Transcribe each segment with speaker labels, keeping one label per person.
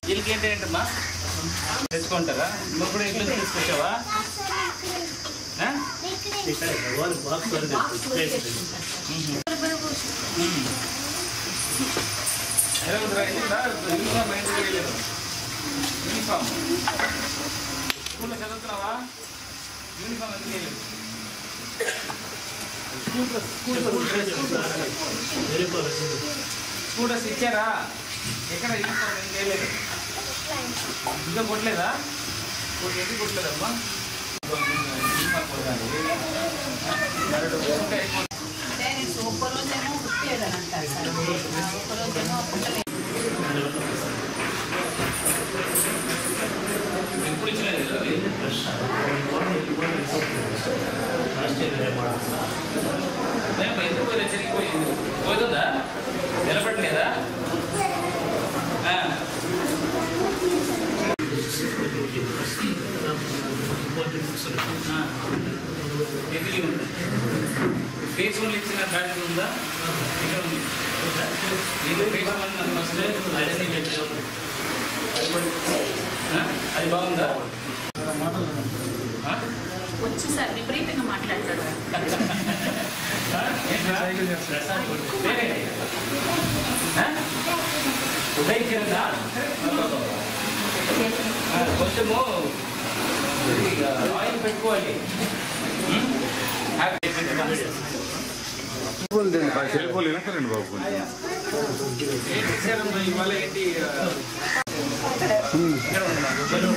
Speaker 1: వీళ్ళకి ఏంటి ఏంటమ్మా తెచ్చుకుంటారా నువ్వు కూడా ఇంట్లో తీసుకొచ్చావా ఆ? మ్మ్. ఎలా ఉందిరా? అయిందా? యూనిఫామ్ అయింది వేయలేదు. యూనిఫామ్ స్కూల్లో చదువుతున్నావా యూనిఫామ్ ఎందుకు వేయలేదు స్కూల్ డ్రెస్ ఇచ్చారా ఎక్కడ యూనిఫామ్ ఎందుకు వేయలేదు ఇంకా కొట్టలేదా కొట్టి ఎందుకు కొట్టలేదమ్మా యూనిఫామ్ కొట్టాలి. అరడు ఉంటే అయిపోతుంది.
Speaker 2: ఒక్కరోజేమో కుట్టేదని అంటారు సార్ ఒక్కరోజేమో కుట్టలేదు
Speaker 1: ఎప్పుడు ఇచ్చలేదు కదా అది? ఏమ్మా, ఎందుకు పోయినా చెరిగిపోయింది పోతుందా నిలబడలేదా ఆ. ఆ. ఎందుకు ఉంది ఫేస్ వన్ ఇచ్చిన బ్యాటరీ ఉందా ఇక్కడ ఉంది ఇది ఫేస్ వన్ నాకు వస్తే అదే పెట్టాను. ఆ? అది బాగుందా ఆ?
Speaker 2: వచ్చి సార్ విపరీతంగా మాట్లాడతాడు
Speaker 1: ఆ? ఏంట్రా? వేరే. ఆ? ఉదయించిందా? ఆ, కొంచెము ఇది, ఆయిల్ పెట్టుకోవాలి ఉం? హ్యాపీ అయిపోయిందా?
Speaker 3: టెలిఫోన్ వెనకరండి బాబు కొంచెం.
Speaker 1: ఏంటి విషయాలు ఇవాళ ఏంటి ఆ, ఇక్కడ ఉండదా?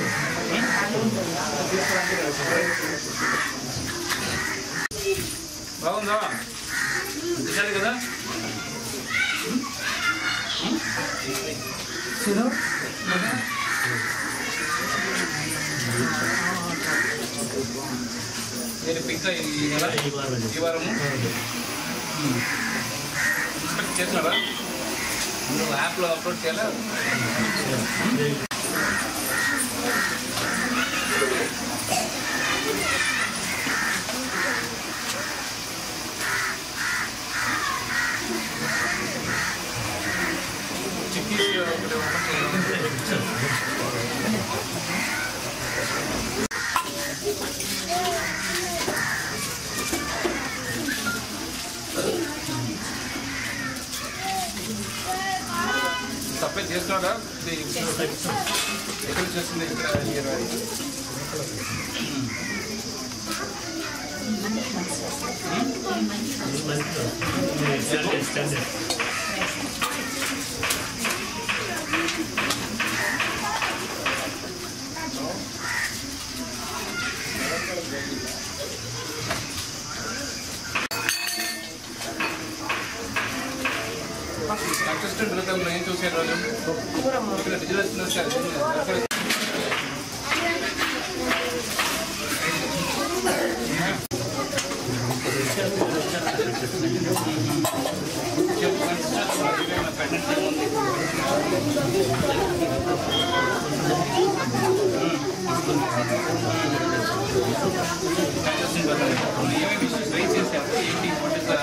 Speaker 1: బాగుందా చూశారు కదా నేను పిక్ ఈ నెల ఈ వారము ఇన్స్పెక్ట్ చేస్తున్నారా నువ్వు యాప్లో అప్లోడ్ చేయాలా చిక్కీ ఒకటి ఒకటి సప్లై చేస్తున్నారా ఇది ఎక్కడ నుంచి వస్తుంది ఇక్కడ ఇరవై అసిస్టెంట్ రథంలో ఏం చూసారు రోజు ఇక్కడ డిజిటల్ వస్తే ఏమేమి ఇష్యూస్ రైజ్ చేశారు ఏంటి వాట్ ఇస్ ద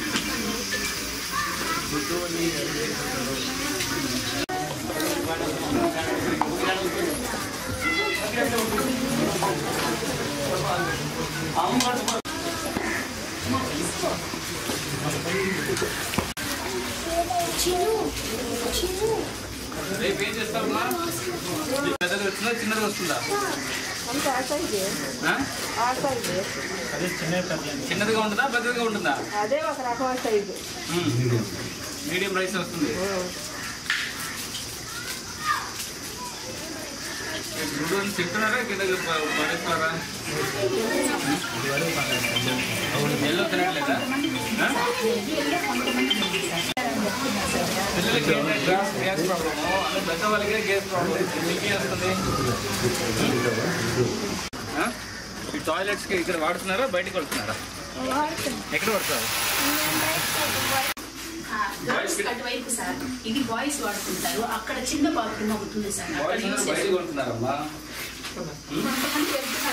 Speaker 1: రేపు ఏం చేస్తావమ్మా పెద్దది వచ్చిందా చిన్నది వస్తుందా ఆ? చిన్నదిగా ఉంటుందా పెద్దదిగా ఉంటుందా
Speaker 4: అదే ఒక రకమైన సైజు
Speaker 1: మీడియం రైస్ వస్తుంది గుడ్డు అని తింటున్నారా కింద పడేస్తున్నారా ఎల్లో తినట్లేదా ఆ? పిల్లలకి ఏంటంటే గ్యాస్ గ్యాస్ ప్రాబ్లము అదే పెద్దవాళ్ళకే గ్యాస్ ప్రాబ్లం మీకు వస్తుంది ఆ? ఈ టాయిలెట్స్కి ఇక్కడ వాడుతున్నారా బయటకు వెళ్తున్నారా ఎక్కడ పడతారు
Speaker 2: గర్ల్స్ అటువైపు సార్ ఇది బాయ్స్ వాడుకుంటారు అక్కడ చిన్న బాత్రూమ్ ఒకటి ఉంది సార్ అక్కడ
Speaker 1: బాయ్స్
Speaker 2: యూస్
Speaker 1: బయటకు వెళ్తున్నారమ్మా
Speaker 2: కొంతమంది వెళ్తున్నారు